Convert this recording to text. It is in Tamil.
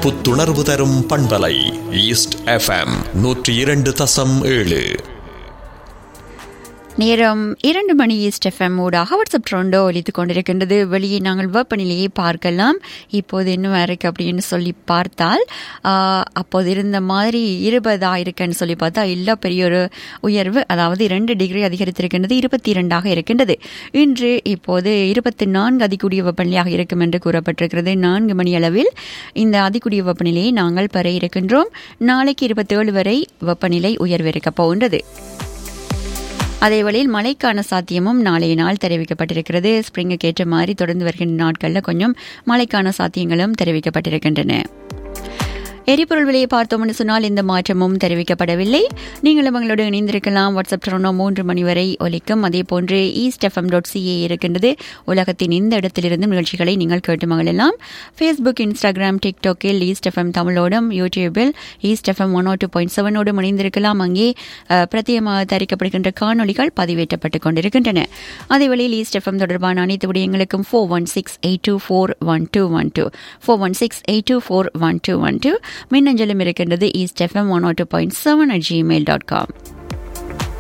புத்துணர்வு தரும் பண்பலை ஈஸ்ட் எஃப்எம் நூற்றி இரண்டு தசம் ஏழு நேரம் இரண்டு மணி ஈஸ்ட் எஃப்எம் ஊடாக வாட்ஸ்அப் ட்ரெண்டோ ஒலித்து கொண்டிருக்கின்றது வெளியே நாங்கள் வெப்பநிலையை பார்க்கலாம் இப்போது இன்னும் இருக்கு அப்படின்னு சொல்லி பார்த்தால் ஆஹ், அப்போது இருந்த மாதிரி இருபதா இருக்குன்னு சொல்லி பார்த்தா இல்லை பெரிய ஒரு உயர்வு அதாவது இரண்டு டிகிரி அதிகரித்திருக்கின்றது இருபத்தி இரண்டாக இருக்கின்றது இன்று இப்போது இருபத்தி நான்கு அதிகூடிய வெப்பநிலையாக இருக்கும் என்று கூறப்பட்டிருக்கிறது நான்கு மணி அளவில் இந்த அதிகூடிய வெப்பநிலையை நாங்கள் பெற இருக்கின்றோம் நாளைக்கு இருபத்தேழு வரை வெப்பநிலை உயர்வு இருக்கப் போகின்றது அதே வழியில் மழைக்கான சாத்தியமும் நாளைய நாள் தெரிவிக்கப்பட்டிருக்கிறது ஸ்ப்ரிங்குக்கு ஏற்ற மாதிரி தொடர்ந்து வருகின்ற நாட்களில் கொஞ்சம் மழைக்கான சாத்தியங்களும் தெரிவிக்கப்பட்டிருக்கின்றன எரிபொருள் விலையை பார்த்தோம்னு சொன்னால் எந்த மாற்றமும் தெரிவிக்கப்படவில்லை நீங்களும் எங்களோடு இணைந்திருக்கலாம் வாட்ஸ்அப் ட்ரோனோ மூன்று மணி வரை ஒலிக்கும் அதே போன்று ஈஸ்ட் எஃப்எம் டாட் சிஏ இருக்கின்றது உலகத்தின் இந்த இடத்திலிருந்து நிகழ்ச்சிகளை நீங்கள் கேட்டு மகிழலாம் ஃபேஸ்புக் இன்ஸ்டாகிராம் டிக்டாக்கில் ஈஸ்ட் எஃப்எம் தமிழோடும் யூடியூபில் East F M one two point செவனோடும் இணைந்திருக்கலாம் அங்கே அஹ், பிரத்யேகமாக தயாரிக்கப்படுகின்ற காணொலிகள் பதிவேற்றப்பட்டுக் கொண்டிருக்கின்றன அதே வழியில் ஈஸ்ட் எஃப்எம் தொடர்பான அனைத்து விடயங்களுக்கும் four one six eight two four one two one two four one six eight two four one two one two மின்னஞ்சலும் இருக்கின்றது East F M one two point seven at Gmail dot com